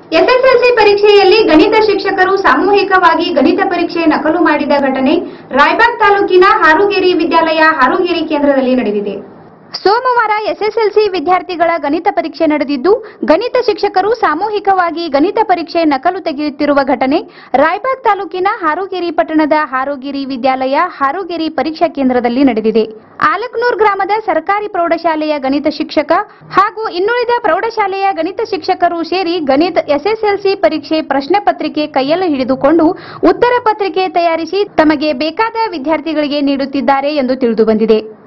SSLC ಪರೀಕ್ಷೆಯಲ್ಲಿ ಗಣಿತ ಶಿಕ್ಷಕರು ಸಾಮೂಹಿಕವಾಗಿ ಗಣಿತ ಪರೀಕ್ಷೆ ನಕಲು ಮಾಡಿದ ಘಟನೆ ರಾಯಬಾಗ್ ತಾಲೂಕಿನ ಹಾರುಗೇರಿ ವಿದ್ಯಾಲಯ ಹಾರುಗೇರಿ ಕೇಂದ್ರದಲ್ಲಿ ನಡೆದಿದೆ ಸೋಮವಾರ ಎಸ್ಎಸ್ಎಲ್ಸಿ ವಿದ್ಯಾರ್ಥಿಗಳ ಗಣಿತ ಪರೀಕ್ಷೆ ನಡೆದಿದ್ದು ಗಣಿತ ಶಿಕ್ಷಕರು ಸಾಮೂಹಿಕವಾಗಿ ಗಣಿತ ಪರೀಕ್ಷೆ ನಕಲು ತೆಗೆಯುತ್ತಿರುವ ಘಟನೆ ರಾಯಬಾಗ್ ತಾಲೂಕಿನ ಹಾರುಗೇರಿ ಪಟ್ಟಣದ ಹಾರುಗಿರಿ ವಿದ್ಯಾಲಯ ಹಾರುಗೇರಿ ಪರೀಕ್ಷಾ ಕೇಂದ್ರದಲ್ಲಿ ನಡೆದಿದೆ ಆಲಕ್ನೂರ್ ಗ್ರಾಮದ ಸರ್ಕಾರಿ ಪ್ರೌಢಶಾಲೆಯ ಗಣಿತ ಶಿಕ್ಷಕ ಹಾಗೂ ಇನ್ನುಳಿದ ಪ್ರೌಢಶಾಲೆಯ ಗಣಿತ ಶಿಕ್ಷಕರು ಸೇರಿ ಗಣಿತ ಎಸ್ಎಸ್ಎಲ್ಸಿ ಪರೀಕ್ಷೆ ಪ್ರಶ್ನೆ ಪತ್ರಿಕೆ ಕೈಯಲ್ಲಿ ಹಿಡಿದುಕೊಂಡು ಉತ್ತರ ಪತ್ರಿಕೆ ತಯಾರಿಸಿ ತಮಗೆ ಬೇಕಾದ ವಿದ್ಯಾರ್ಥಿಗಳಿಗೆ ನೀಡುತ್ತಿದ್ದಾರೆ ಎಂದು ತಿಳಿದುಬಂದಿದೆ